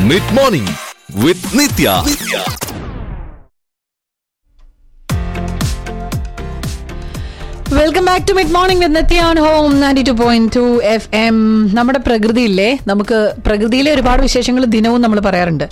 mid morning with Nithya welcome back to mid morning with Nithya on Home ninety two point two F M നമ്മുടെ പ്രകൃതിയില്ലേ നമുക്ക് പ്രകൃതിയിലെ ഒരുപാട് വിശേഷങ്ങൾ ദിനവും നമ്മൾ പറയാറുണ്ട്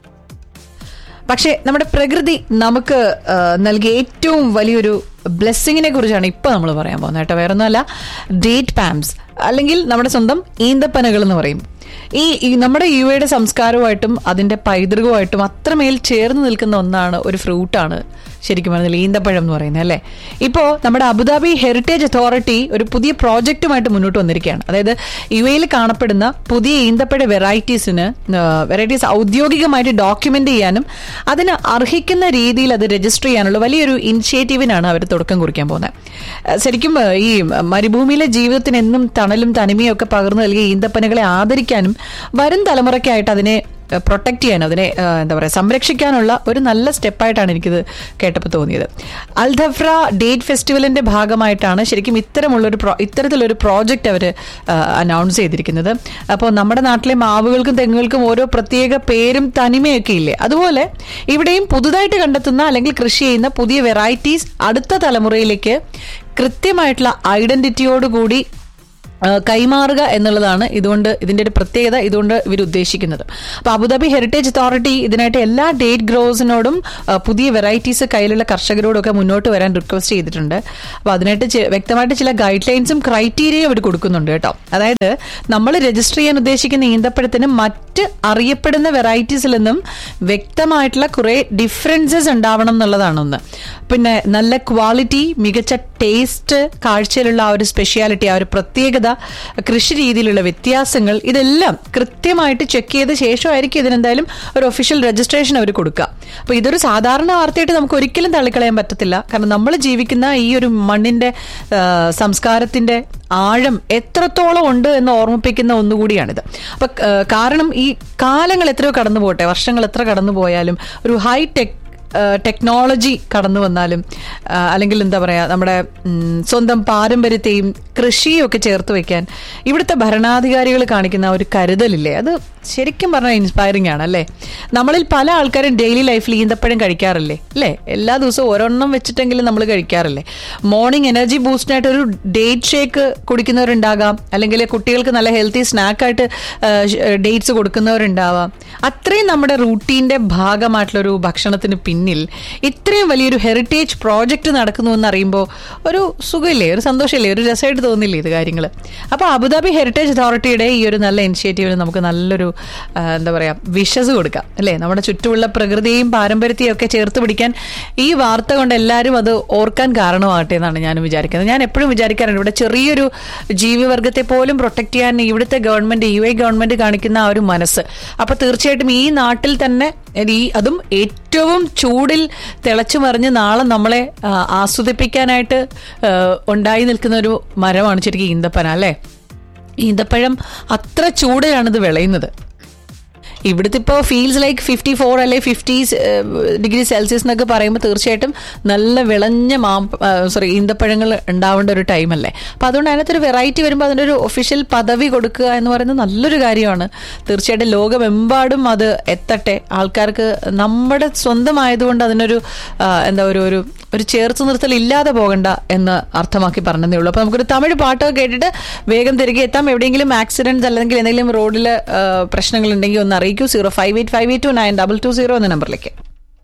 പക്ഷേ നമ്മുടെ പ്രകൃതി നമുക്ക് ആ, നൽകിയ ഏറ്റവും വലിയൊരു ബ്ലെസ്സിങ്ങിനെ കുറിച്ചാണ് ഇപ്പൊ നമ്മൾ പറയാൻ പോകുന്നത് കേട്ടോ വേറെ ഒന്നുമല്ല ഡേറ്റ് പാംസ് അല്ലെങ്കിൽ നമ്മുടെ സ്വന്തം ഈന്തപ്പനകൾ എന്ന് പറയും ഈ ഈ നമ്മുടെ യു എയുടെ സംസ്കാരവുമായിട്ടും അതിന്റെ പൈതൃകവുമായിട്ടും അത്രമേൽ ചേർന്ന് നിൽക്കുന്ന ഒന്നാണ് ഒരു ഫ്രൂട്ടാണ് ശരിക്കും പറഞ്ഞാൽ ഈന്തപ്പഴം എന്ന് പറയുന്നത് അല്ലേ ഇപ്പോൾ നമ്മുടെ അബുദാബി ഹെറിറ്റേജ് അതോറിറ്റി ഒരു പുതിയ പ്രോജക്റ്റുമായിട്ട് മുന്നോട്ട് വന്നിരിക്കുകയാണ് അതായത് യു എയിൽ കാണപ്പെടുന്ന പുതിയ ഈന്തപ്പഴ വെറൈറ്റീസിന് വെറൈറ്റീസ് ഔദ്യോഗികമായിട്ട് ഡോക്യുമെന്റ് ചെയ്യാനും അതിന് അർഹിക്കുന്ന രീതിയിൽ അത് രജിസ്റ്റർ ചെയ്യാനുള്ള വലിയൊരു ഇനിഷ്യേറ്റീവിനാണ് അവർ തുടക്കം കുറിക്കാൻ പോകുന്നത് ഏഹ് ശരിക്കും ഏഹ് ഈ മരുഭൂമിയിലെ ജീവിതത്തിന് എന്നും തണലും തനിമയും ഒക്കെ പകർന്നു നൽകിയ ഈന്തപ്പനകളെ ആദരിക്കാനും വരും തലമുറയ്ക്കായിട്ട് അതിനെ പ്രൊട്ടക്ട് ചെയ്യാനും അതിനെ ആ, എന്താ പറയുക സംരക്ഷിക്കാനുള്ള ഒരു നല്ല സ്റ്റെപ്പായിട്ടാണ് എനിക്കിത് കേട്ടപ്പോൾ തോന്നിയത് അൽധഫ്ര ഡേറ്റ് ഫെസ്റ്റിവലിന്റെ ഭാഗമായിട്ടാണ് ശരിക്കും ഇത്തരമുള്ളൊരു പ്രോ ഇത്തരത്തിലൊരു പ്രോജക്റ്റ് അവർ അനൗൺസ് ചെയ്തിരിക്കുന്നത് അപ്പോൾ നമ്മുടെ നാട്ടിലെ മാവുകൾക്കും തെങ്ങുകൾക്കും ഓരോ പ്രത്യേക പേരും തനിമയൊക്കെ ഇല്ലേ അതുപോലെ ഇവിടെയും പുതുതായിട്ട് കണ്ടെത്തുന്ന അല്ലെങ്കിൽ കൃഷി ചെയ്യുന്ന പുതിയ വെറൈറ്റീസ് അടുത്ത തലമുറയിലേക്ക് കൃത്യമായിട്ടുള്ള ഐഡന്റിറ്റിയോടുകൂടി ആ, കൈമാറുക എന്നുള്ളതാണ് ഇതുകൊണ്ട് ഇതിന്റെ ഒരു പ്രത്യേകത ഇതുകൊണ്ട് ഇവർ ഉദ്ദേശിക്കുന്നത് അപ്പൊ അബുദാബി ഹെറിറ്റേജ് അതോറിറ്റി ഇതിനായിട്ട് എല്ലാ ഡേറ്റ് ഗ്രോസിനോടും ആ, പുതിയ വെറൈറ്റീസ് കയ്യിലുള്ള കർഷകരോടും ഒക്കെ മുന്നോട്ട് വരാൻ റിക്വസ്റ്റ് ചെയ്തിട്ടുണ്ട് അപ്പൊ അതിനായിട്ട് ചി- വ്യക്തമായിട്ട് ചില ഗൈഡ് ലൈൻസും ക്രൈറ്റീരിയയും അവർ കൊടുക്കുന്നുണ്ട് കേട്ടോ അതായത് നമ്മൾ രജിസ്റ്റർ ചെയ്യാൻ ഉദ്ദേശിക്കുന്ന ഈന്തപ്പഴത്തിന് മറ്റ് അറിയപ്പെടുന്ന വെറൈറ്റീസിൽ നിന്നും വ്യക്തമായിട്ടുള്ള കുറെ ഡിഫറൻസസ് ഉണ്ടാവണം എന്നുള്ളതാണ് ഒന്ന് പിന്നെ നല്ല ക്വാളിറ്റി മികച്ച ടേസ്റ്റ് കാഴ്ചയിലുള്ള ആ ഒരു സ്പെഷ്യാലിറ്റി ആ ഒരു പ്രത്യേകത കൃഷി രീതിയിലുള്ള വ്യത്യാസങ്ങൾ ഇതെല്ലാം കൃത്യമായിട്ട് ചെക്ക് ചെയ്ത ശേഷമായിരിക്കും ഇതിനെന്തായാലും ഒരു ഒഫീഷ്യൽ രജിസ്ട്രേഷൻ അവർ കൊടുക്കുക അപ്പൊ ഇതൊരു സാധാരണ വാർത്തയായിട്ട് നമുക്ക് ഒരിക്കലും തള്ളിക്കളയാൻ പറ്റത്തില്ല കാരണം നമ്മൾ ജീവിക്കുന്ന ഈ ഒരു മണ്ണിന്റെ ആ, സംസ്കാരത്തിന്റെ ആഴം എത്രത്തോളം ഉണ്ട് എന്ന് ഓർമ്മിപ്പിക്കുന്ന ഒന്നുകൂടിയാണിത് അപ്പൊ ആ, കാരണം ഈ കാലങ്ങൾ എത്രയോ കടന്നു പോട്ടെ വർഷങ്ങൾ എത്ര കടന്നു പോയാലും ഒരു ഹൈ ടെക് ടെക്നോളജി കടന്നു വന്നാലും ആ, അല്ലെങ്കിൽ എന്താ പറയുക നമ്മുടെ ഉം, സ്വന്തം പാരമ്പര്യത്തെയും കൃഷിയും ഒക്കെ ചേർത്ത് വെക്കാൻ ഇവിടുത്തെ ഭരണാധികാരികൾ കാണിക്കുന്ന ആ ഒരു കരുതലില്ലേ അത് ശരിക്കും പറഞ്ഞാൽ ഇൻസ്പയറിംഗ് ആണ് അല്ലേ നമ്മളിൽ പല ആൾക്കാരും ഡെയിലി ലൈഫിൽ ഈന്തപ്പഴം കഴിക്കാറില്ലേ അല്ലേ എല്ലാ ദിവസവും ഓരോണ്ണം വെച്ചിട്ടെങ്കിലും നമ്മൾ കഴിക്കാറില്ലേ മോർണിംഗ് എനർജി ബൂസ്റ്റിനായിട്ട് ഒരു ഡേറ്റ് ഷേക്ക് കുടിക്കുന്നവരുണ്ടാകാം അല്ലെങ്കിൽ കുട്ടികൾക്ക് നല്ല ഹെൽത്തി സ്നാക്കായിട്ട് ഡേറ്റ്സ് കൊടുക്കുന്നവരുണ്ടാവാം അത്രയും നമ്മുടെ റൂട്ടീൻ്റെ ഭാഗമായിട്ടുള്ളൊരു ഭക്ഷണത്തിന് പിന്നിൽ ഇത്രയും വലിയൊരു ഹെറിറ്റേജ് പ്രോജക്റ്റ് നടക്കുന്നു എന്ന് അറിയുമ്പോൾ ഒരു സുഖമില്ലേ ഒരു സന്തോഷമില്ലേ ഒരു രസമായിട്ട് തോന്നില്ലേ ഇത് കാര്യങ്ങൾ അപ്പോൾ അബുദാബി ഹെറിറ്റേജ് അതോറിറ്റിയുടെ ഈ ഒരു നല്ല ഇനിഷ്യേറ്റീവിന് നമുക്ക് നല്ലൊരു ആ, എന്താ പറയുക വിഷസ് കൊടുക്കാം അല്ലേ നമ്മുടെ ചുറ്റുമുള്ള പ്രകൃതിയെയും പാരമ്പര്യത്തെയും ഒക്കെ ചേർത്ത് പിടിക്കാൻ ഈ വാർത്ത കൊണ്ട് എല്ലാവരും അത് ഓർക്കാൻ കാരണമാകട്ടെ എന്നാണ് ഞാൻ വിചാരിക്കുന്നത് ഞാൻ എപ്പോഴും വിചാരിക്കാറുണ്ട് ഇവിടെ ചെറിയൊരു ജീവിവർഗത്തെ പോലും പ്രൊട്ടക്ട് ചെയ്യാൻ ഇവിടുത്തെ ഗവൺമെന്റ് യു എ ഗവൺമെന്റ് കാണിക്കുന്ന ആ ഒരു മനസ്സ് അപ്പൊ തീർച്ചയായിട്ടും ഈ നാട്ടിൽ തന്നെ ഈ അതും ഏറ്റവും ചൂടിൽ തിളച്ചു മറിഞ്ഞ് നാളെ നമ്മളെ ആ, ആസ്വദിപ്പിക്കാനായിട്ട് ആ, ഉണ്ടായി നിൽക്കുന്ന ഒരു മരമാണ് ശരിക്കും ഈന്തപ്പന അല്ലേ ഈന്തപ്പഴം അത്ര ചൂടിലാണ് ഇത് വിളയുന്നത് ഇവിടുത്തെ ഇപ്പോൾ ഫീൽസ് ലൈക്ക് ഫിഫ്റ്റി ഫോർ അല്ലെ ഫിഫ്റ്റി ഡിഗ്രി സെൽഷ്യസ് എന്നൊക്കെ പറയുമ്പോൾ തീർച്ചയായിട്ടും നല്ല വിളഞ്ഞ മാ സോറി ഈന്തപ്പഴങ്ങൾ ഉണ്ടാവേണ്ട ഒരു ടൈമല്ലേ അപ്പോൾ അതുകൊണ്ട് അതിനകത്തൊരു വെറൈറ്റി വരുമ്പോൾ അതിൻ്റെ ഒരു ഒഫീഷ്യൽ പദവി കൊടുക്കുക എന്ന് പറയുന്നത് നല്ലൊരു കാര്യമാണ് തീർച്ചയായിട്ടും ലോകമെമ്പാടും അത് എത്തട്ടെ ആൾക്കാർക്ക് നമ്മുടെ സ്വന്തമായതുകൊണ്ട് അതിനൊരു ആ, എന്താ ഒരു ഒരു ഒരു ചേർത്ത് നിർത്തൽ ഇല്ലാതെ പോകണ്ട എന്ന് അർത്ഥമാക്കി പറഞ്ഞതേ ഉള്ളൂ അപ്പോൾ നമുക്കൊരു തമിഴ് പാട്ടൊക്കെ കേട്ടിട്ട് വേഗം തിരികെ എത്താം എവിടെയെങ്കിലും ആക്സിഡൻറ്റ് അല്ലെങ്കിൽ എന്തെങ്കിലും റോഡിൽ പ്രശ്നങ്ങൾ ഉണ്ടെങ്കിൽ ഒന്ന് അറിയിക്കൂ zero five eight five eight two nine double two zero എന്ന നമ്പറിലേക്ക്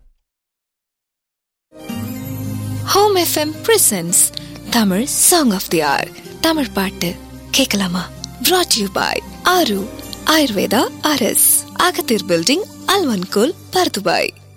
Home FM presents Tamil song of the hour Tamil பாட்டு கேட்கலாமா brought யூ பாய் ஆரு ஆயுர்வேதா அரஸ் அகத்தீர் பில்டிங் அல்வன்கோல் பர்துபாய்